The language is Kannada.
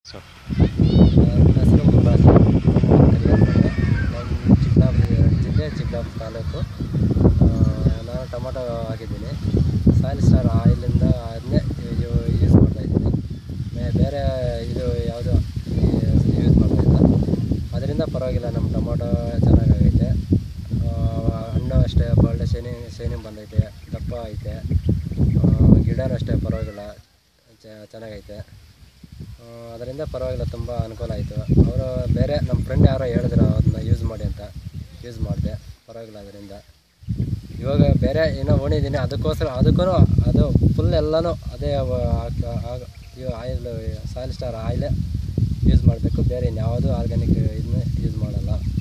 ಸರ್ ನನ್ನ ಹೆಸರು ಮುನ್ರಾಜ್ ಕರಿಯಲ್ಪಡೆ ನಮ್ಮ ಚಿಕ್ಕಬಳ್ಳಾಪುರ ಜಿಲ್ಲೆ ಚಿಕ್ಕಬಳ್ಳಾಪುರ ತಾಲೂಕು ಆ, ನಾನು ಟೊಮೊಟೊ ಹಾಕಿದ್ದೀನಿ ಸಾಯಿಲ್ ಸ್ಟಾರ್ ಆಯಿಲಿಂದ ಅದನ್ನೇ ಯೂಸ್ ಮಾಡ್ತಾಯಿದ್ದೀನಿ ಬೇರೆ ಇದು ಯಾವುದು ಯೂಸ್ ಮಾಡ್ತಾಯಿಲ್ಲ ಅದರಿಂದ ಪರವಾಗಿಲ್ಲ ನಮ್ಮ ಟೊಮೊಟೊ ಚೆನ್ನಾಗಾಗೈತೆ ಆ, ಹಣ್ಣು ಅಷ್ಟೇ ಒಳ್ಳೆ ಶೈನಿಂಗ್ ಶೈನಿಂಗ್ ಬಂದೈತೆ ದಪ್ಪ ಐತೆ ಆ, ಗಿಡನೂ ಅಷ್ಟೇ ಪರವಾಗಿಲ್ಲ ಚ- ಚೆನ್ನಾಗೈತೆ ಆ, ಅದರಿಂದ ಪರವಾಗಿಲ್ಲ ತುಂಬ ಅನುಕೂಲ ಆಯಿತು ಅವರು ಬೇರೆ ನಮ್ಮ ಫ್ರೆಂಡ್ ಯಾರೋ ಹೇಳಿದ್ರು ಅದನ್ನ ಯೂಸ್ ಮಾಡಿ ಅಂತ ಯೂಸ್ ಮಾಡಿದೆ ಪರವಾಗಿಲ್ಲ ಅದರಿಂದ ಇವಾಗ ಬೇರೆ ಏನೋ ಓಣಿದ್ದೀನಿ ಅದಕ್ಕೋಸ್ಕರ ಅದಕ್ಕೂ ಅದು ಫುಲ್ ಎಲ್ಲನೂ ಅದೇ ಆಯಿಲ್ ಸಾಯಿಲ್ ಸ್ಟಾರ್ ಆಯಿಲೇ ಯೂಸ್ ಮಾಡಬೇಕು ಬೇರೆ ಇನ್ಯಾವುದೂ ಆರ್ಗ್ಯಾನಿಕ್ ಇದನ್ನೇ ಯೂಸ್ ಮಾಡಲ್ಲ